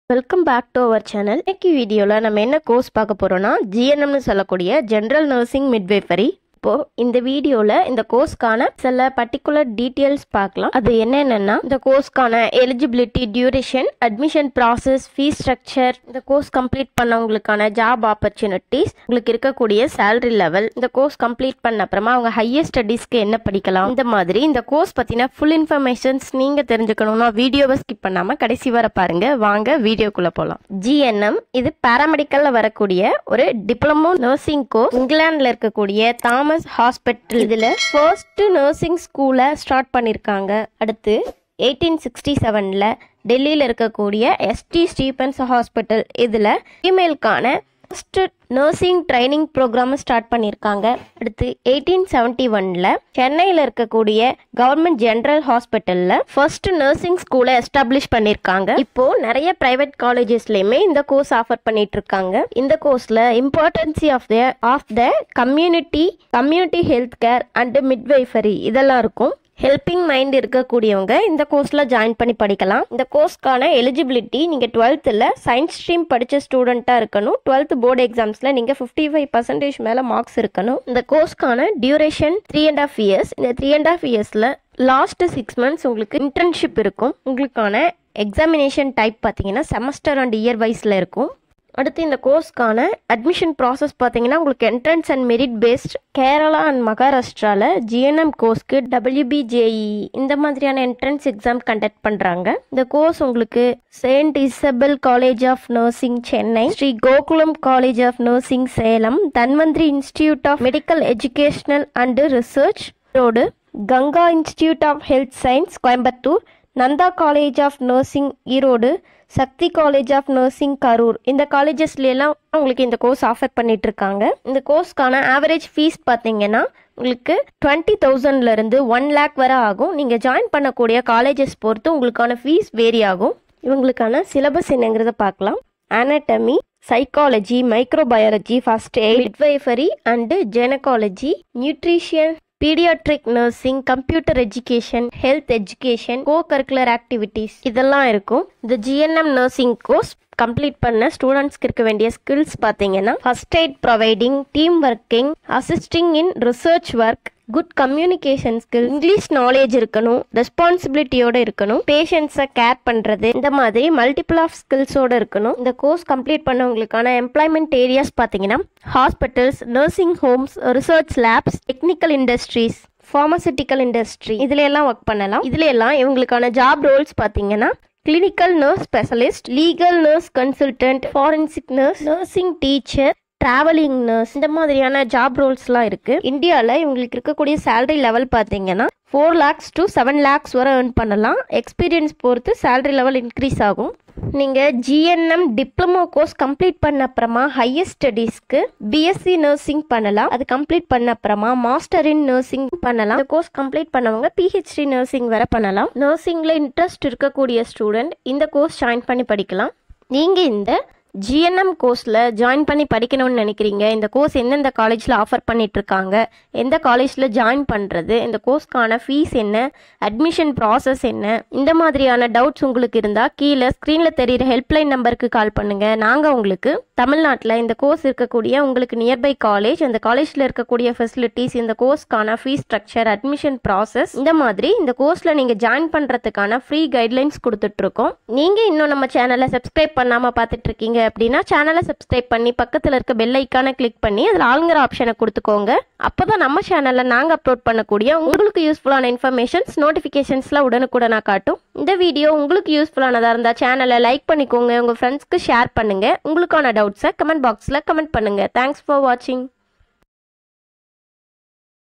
welcome back to our channel இன்னைக்கு வீடியோவில் நம்ம என்ன கோர்ஸ் பார்க்க போகிறோம்னா ஜிஎன்எம்னு சொல்லக்கூடிய ஜென்ரல் நர்சிங் மிட்வைஃபரி இப்போ இந்த வீடியோவில் இந்த கோர்ஸ்க்கான சில பர்டிகுலர் டீட்டெயில்ஸ் பார்க்கலாம் அது என்னென்னா இந்த கோர்ஸ்க்கான eligibility duration admission process fees structure இந்த கோர்ஸ் கம்ப்ளீட் பண்ணவங்களுக்கான ஜாப் ஆப்பர்ச்சுனிட்டிஸ் உங்களுக்கு இருக்கக்கூடிய சேலரி லெவல் இந்த கோர்ஸ் கம்ப்ளீட் பண்ண அப்புறமா அவங்க ஹையர் ஸ்டடீஸ்க்கு என்ன படிக்கலாம் இந்த மாதிரி இந்த கோர்ஸ் பற்றின ஃபுல் இன்ஃபர்மேஷன்ஸ் நீங்கள் தெரிஞ்சுக்கணும்னா வீடியோவை ஸ்கிப் பண்ணாமல் கடைசி வர பாருங்க வாங்க வீடியோக்குள்ளே போகலாம் ஜிஎன்எம் இது பாராமெடிக்கலில் வரக்கூடிய ஒரு டிப்ளமோ நர்சிங் கோர்ஸ் இங்கிலாந்தில் இருக்கக்கூடிய தாமஸ் ஹாஸ்பிட்டல் இதில் ஃபர்ஸ்ட் நர்சிங் ஸ்கூலை ஸ்டார்ட் பண்ணியிருக்காங்க அடுத்து எயிட்டீன் சிக்ஸ்டி செவனில் டெல்லியில் இருக்கக்கூடிய எஸ்டி ஸ்டீபன்ஸ் ஹாஸ்பிட்டல் இதில் ஃபீமேலுக்கான first nursing training programme start பண்ணியிருக்காங்க அடுத்து எயிட்டீன் செவன்டி ஒனில் சென்னையில் இருக்கக்கூடிய கவர்மெண்ட் ஜென்ரல் ஹாஸ்பிட்டலில் ஃபர்ஸ்ட் நர்சிங் ஸ்கூலை எஸ்டாப்ளிஷ் பண்ணியிருக்காங்க இப்போ நிறைய பிரைவேட் காலேஜஸ்லையுமே இந்த கோர்ஸ் ஆஃபர் பண்ணிட்டு இருக்காங்க இந்த கோர்ஸில் importance of the of the community community health care and midwifery இதெல்லாம் இருக்கும் ஹெல்பிங் மைண்ட் இருக்கக்கூடியவங்க இந்த கோர்ஸில் ஜாயின் பண்ணி படிக்கலாம் இந்த கோர்ஸ்க்கான எலிஜிபிலிட்டி நீங்கள் டுவெல்த்தில் சயின்ஸ் ஸ்ட்ரீம் படித்த ஸ்டூடெண்ட்டாக இருக்கணும் டுவெல்த் போர்டு எக்ஸாம்ஸில் நீங்கள் ஃபிஃப்டி ஃபைவ் பர்சன்டேஜ் மேலே மார்க்ஸ் இருக்கணும் இந்த கோர்ஸ்க்கான duration three and half years இந்த த்ரீ அண்ட் ஆஃப் இயர்ஸில் லாஸ்ட் சிக்ஸ் மந்த்ஸ் உங்களுக்கு இன்டர்ன்ஷிப் இருக்கும் உங்களுக்கான எக்ஸாமினேஷன் டைப் பார்த்தீங்கன்னா செமஸ்டர் அண்ட் இயர் வைஸில் இருக்கும் அடுத்து இந்த கோர்ஸ்க்கான அட்மிஷன் ப்ராசஸ் பார்த்தீங்கன்னா உங்களுக்கு entrance and merit based Kerala and மகாராஷ்டிராவில் ஜிஎன்எம் கோர்ஸ்க்கு டபிள்யூபிஜேஇ இந்த மாதிரியான என்ட்ரன்ஸ் எக்ஸாம் கண்டக்ட் பண்ணுறாங்க இந்த கோர்ஸ் உங்களுக்கு saint Isabel college of nursing Chennai Sri Gokulam college of nursing Salem Dhanvantari institute of medical educational and research road Ganga institute of health science Coimbatore Nanda college of nursing Erode Sakthi college of nursing Karur இந்த காலேஜஸ்ல எல்லாம் உங்களுக்கு இந்த கோர்ஸ் ஆஃபர் பண்ணிட்டு இருக்காங்க இந்த கோர்ஸ்க்கான ஆவரேஜ் ஃபீஸ் பார்த்தீங்கன்னா உங்களுக்கு டுவெண்ட்டி தௌசண்ட்லேருந்து ஒன் லேக் வரை ஆகும் நீங்கள் ஜாயின் பண்ணக்கூடிய காலேஜஸ் பொறுத்து உங்களுக்கான ஃபீஸ் வேரி ஆகும் இவங்களுக்கான சிலபஸ் என்னங்கிறத பார்க்கலாம் anatomy psychology microbiology first aid midwifery and gynaecology nutrition paediatric nursing computer education health education co curricular activities இதெல்லாம் இருக்கும் இந்த ஜிஎன்எம் நர்சிங் கோர்ஸ் கம்ப்ளீட் பண்ண ஸ்டூடெண்ட்ஸ்க்கு இருக்க வேண்டிய ஸ்கில்ஸ் பார்த்தீங்கன்னா first aid providing team working assisting in research work good communication skill English knowledge இருக்கணும் ரெஸ்பான்சிபிலிட்டியோட இருக்கணும் பேஷண்ட்ஸை கேர் பண்ணுறது இந்த மாதிரி மல்டிபிள் ஆஃப் ஸ்கில்ஸோட இருக்கணும் இந்த கோர்ஸ் கம்ப்ளீட் பண்ணவங்களுக்கான எம்ப்ளாய்மெண்ட் ஏரியாஸ் பார்த்தீங்கன்னா hospitals nursing homes research labs technical industries pharmaceutical industry இதுல எல்லாம் ஒர்க் பண்ணலாம் இதுல எல்லாம் இவங்களுக்கான ஜாப் ரோல்ஸ் பார்த்தீங்கன்னா clinical nurse specialist legal nurse consultant forensic nurse nursing teacher travelling nurse இந்த மாதிரியான ஜாப் ரோல்ஸ்லாம் இருக்கு இந்தியாவில் இவங்களுக்கு இருக்கக்கூடிய சேலரி லெவல் பார்த்தீங்கன்னா four lakhs to seven lakhs வரை earn பண்ணலாம் எக்ஸ்பீரியன்ஸ் பொறுத்து சேலரி லெவல் இன்க்ரீஸ் ஆகும் நீங்கள் ஜிஎன்எம் டிப்ளமோ கோர்ஸ் கம்ப்ளீட் பண்ண அப்புறமா ஹையர் ஸ்டடீஸ்க்கு பிஎஸ்சி நர்சிங் பண்ணலாம் அது கம்ப்ளீட் பண்ண அப்புறமா மாஸ்டர் இன் நர்சிங் பண்ணலாம் இந்த கோர்ஸ் கம்ப்ளீட் பண்ணவங்க பிஹெச்டி நர்சிங் வரை பண்ணலாம் நர்சிங்கில் இன்ட்ரெஸ்ட் இருக்கக்கூடிய ஸ்டூடெண்ட் இந்த கோர்ஸ் ஜாயின் பண்ணி படிக்கலாம் நீங்கள் இந்த ஜிஎன்எம் கோர்ஸில் ஜாயின் பண்ணி படிக்கணும்னு நினைக்கிறீங்க இந்த கோர்ஸ் எந்தெந்த காலேஜில் ஆஃபர் பண்ணிட்டு இருக்காங்க எந்த காலேஜில் ஜாயின் பண்ணுறது இந்த கோர்ஸ்க்கான ஃபீஸ் என்ன அட்மிஷன் ப்ராசஸ் என்ன இந்த மாதிரியான டவுட்ஸ் உங்களுக்கு இருந்தால் கீழே ஸ்க்ரீனில் தெரியிற ஹெல்ப்லைன் நம்பருக்கு கால் பண்ணுங்கள் நாங்கள் உங்களுக்கு தமிழ்நாட்டில் இந்த கோர்ஸ் இருக்கக்கூடிய உங்களுக்கு நியர்பை காலேஜ் அந்த காலேஜில் இருக்கக்கூடிய ஃபெசிலிட்டிஸ் இந்த கோர்ஸ்க்கான ஃபீஸ் ஸ்ட்ரக்சர் அட்மிஷன் ப்ராசஸ் இந்த மாதிரி இந்த கோர்ஸில் நீங்கள் ஜாயின் பண்ணுறதுக்கான ஃப்ரீ கைட்லைன்ஸ் கொடுத்துட்ருக்கோம் நீங்கள் இன்னும் நம்ம சேனலை சப்ஸ்கிரைப் பண்ணாமல் பார்த்துட்டு இருக்கீங்க அப்படின்னா சேனலை சப்ஸ்கிரைப் பண்ணி பக்கத்தில் இருக்க பெல் ஐக்கானை கிளிக் பண்ணி அதில் ஆளுங்கிற ஆப்ஷனை கொடுத்துக்கோங்க அப்போ தான் நம்ம சேனலில் நாங்கள் அப்லோட் பண்ணக்கூடிய உங்களுக்கு யூஸ்ஃபுல்லான இன்ஃபர்மேஷன்ஸ் நோட்டிஃபிகேஷன்ஸ்லாம் உடனுக்குடனாக காட்டும் இந்த வீடியோ உங்களுக்கு யூஸ்ஃபுல்லானதாக இருந்தால் சேனலை லைக் பண்ணிக்கோங்க உங்கள் ஃப்ரெண்ட்ஸ்க்கு ஷேர் பண்ணுங்கள் உங்களுக்கான டவுட்ஸை கமெண்ட் பாக்ஸில் கமெண்ட் பண்ணுங்கள் தேங்க்ஸ் ஃபார் வாட்சிங்